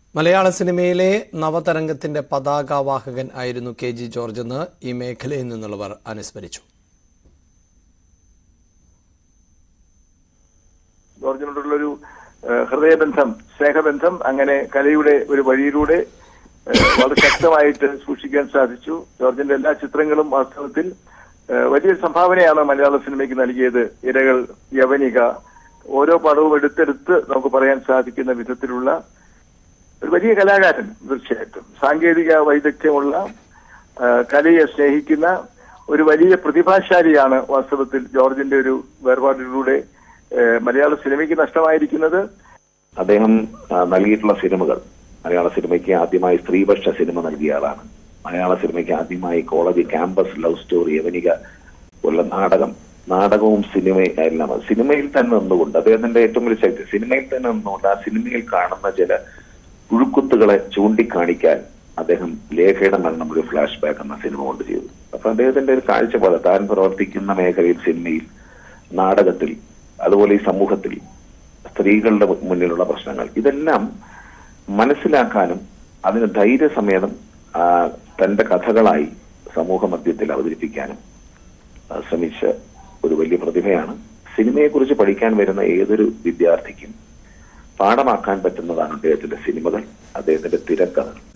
മലയാള സിനിമയിലെ നവതരംഗത്തിന്റെ പതാകവാഹകൻ ആയിരുന്നു കെ ജി ജോർജ് എന്ന് ഈ മേഖലയിൽ നിന്നുള്ളവർ അനുസ്മരിച്ചു ജോർജിനോടുള്ളൊരു ഏഹ്, ഹൃദയബന്ധം സ്നേഹബന്ധം അങ്ങനെ കലയുടെ ഒരു വഴിയിലൂടെ ഏഹ്, വളരെ ശക്തമായിട്ട് സൂക്ഷിക്കാൻ സാധിച്ചു ജോർജിന്റെ എല്ലാ ചിത്രങ്ങളും വാസ്തവത്തിൽ ഏഹ്, വലിയൊരു സംഭാവനയാണ് മലയാള സിനിമയ്ക്ക് നൽകിയത് ഇരകൾ യവനിക ഓരോ പടവും എടുത്തെടുത്ത് നമുക്ക് പറയാൻ സാധിക്കുന്ന വിധത്തിലുള്ള ഒരു വലിയ കലാകാരൻ തീർച്ചയായിട്ടും സാങ്കേതിക വൈദഗ്ധ്യമുള്ള ആ, കലയെ സ്നേഹിക്കുന്ന ഒരു വലിയ പ്രതിഭാശാലിയാണ് വാസ്തവത്തിൽ ജോർജിന്റെ ഒരു വേർപാടിലൂടെ ഏ, മലയാള സിനിമയ്ക്ക് നഷ്ടമായിരിക്കുന്നത് അദ്ദേഹം ആ, നൽകിയിട്ടുള്ള സിനിമകൾ മലയാള സിനിമയ്ക്ക് ആദ്യമായി സ്ത്രീപക്ഷ സിനിമ നൽകിയ ആളാണ് മലയാള സിനിമയ്ക്ക് ആദ്യമായി college campus love story Yavanika ഉള്ള നാടകം നാടകവും സിനിമയും എല്ലാം സിനിമയിൽ തന്നെ നിന്നുകൊണ്ട് അദ്ദേഹത്തിന്റെ ഏറ്റവും വലിയ ശക്തി സിനിമയിൽ തന്നെ നിന്നുകൊണ്ട് ആ സിനിമയിൽ കാണുന്ന ചില ഉഴുക്കുത്തുകളെ ചൂണ്ടിക്കാണിക്കാൻ അദ്ദേഹം ലേഖയുടെ മരണം ഒരു ഫ്ലാഷ് ബാക്ക് എന്ന സിനിമ കൊണ്ട് ചെയ്തു അപ്പൊ അദ്ദേഹത്തിന്റെ ഒരു കാഴ്ചപ്പാട് താൻ പ്രവർത്തിക്കുന്ന മേഖലയിൽ സിനിമയിൽ നാടകത്തിൽ അതുപോലെ ഈ സമൂഹത്തിൽ സ്ത്രീകളുടെ മുന്നിലുള്ള പ്രശ്നങ്ങൾ ഇതെല്ലാം മനസ്സിലാക്കാനും അതിന് ധൈര്യസമേതം ആ, തന്റെ കഥകളായി സമൂഹ മധ്യത്തിൽ അവതരിപ്പിക്കാനും ആ, ശ്രമിച്ച ഒരു വലിയ പ്രതിഭയാണ് സിനിമയെക്കുറിച്ച് പഠിക്കാൻ വരുന്ന ഏതൊരു വിദ്യാർത്ഥിക്കും പാഠമാക്കാൻ പറ്റുന്നതാണ് അദ്ദേഹത്തിന്റെ സിനിമകൾ അദ്ദേഹത്തിന്റെ തിരക്കഥകൾ